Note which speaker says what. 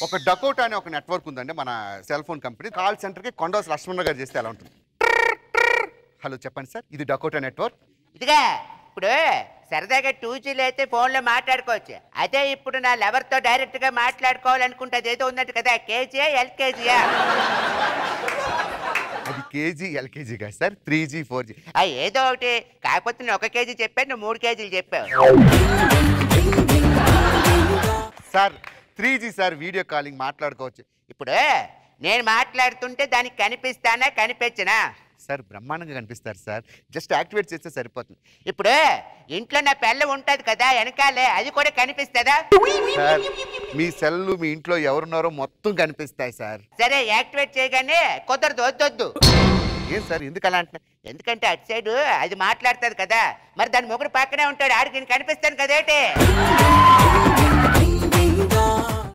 Speaker 1: ఒక డకోటా అనే ఒక నెట్వర్క్ ఉందండి మన సెల్ ఫోన్ కంపెనీ కాల్ సెంటర్కి కొండోస్ లక్ష్మణ గారు చేస్తే ఎలా ఉంటుంది హలో చెప్పండి సార్ ఇది డకోటా నెట్వర్క్
Speaker 2: ఇదిగా ఇప్పుడు సరదాగా టూ జీలో అయితే ఫోన్లో మాట్లాడుకోవచ్చు అదే ఇప్పుడు నా లవర్తో డైరెక్ట్గా మాట్లాడుకోవాలనుకుంటే అదేదో ఉందంట కదా కేజీయా ఎల్కేజీయా
Speaker 1: అది కేజీ ఎల్కేజీ కాదు sir three G four G
Speaker 2: ఆ ఏదో ఒకటి కాకపోతే నేను ఒక కేజీ చెప్పాను నువ్వు మూడు కేజీలు చెప్పావు
Speaker 1: sir three G sir video calling మాట్లాడుకోవచ్చు
Speaker 2: ఇప్పుడు నేను మాట్లాడుతుంటే దానికి కనిపిస్తానా కనిపించనా
Speaker 1: సార్ బ్రహ్మాండంగా కనిపిస్తారు సార్ జస్ట్ యాక్టివేట్ చేస్తే సరిపోతుంది
Speaker 2: ఇప్పుడు ఇంట్లో నా పెళ్ళ ఉంటది కదా వెనకాలే అది కూడా కనిపిస్తుందా
Speaker 1: సార్ మీ సెల్లు మీ ఇంట్లో ఎవరున్నారో మొత్తం కనిపిస్తాయి సార్
Speaker 2: సరే యాక్టివేట్ చేయగానే కుదరదు వద్దొద్దు
Speaker 1: ఏం సార్ ఎందుకు అలా అంటున్నా
Speaker 2: ఎందుకంటే అటు సైడ్ అది మాట్లాడుతుంది కదా మరి దాని మొగుడు పక్కనే ఉంటాడు ఆడికి నేను కనిపిస్తాను కదేటి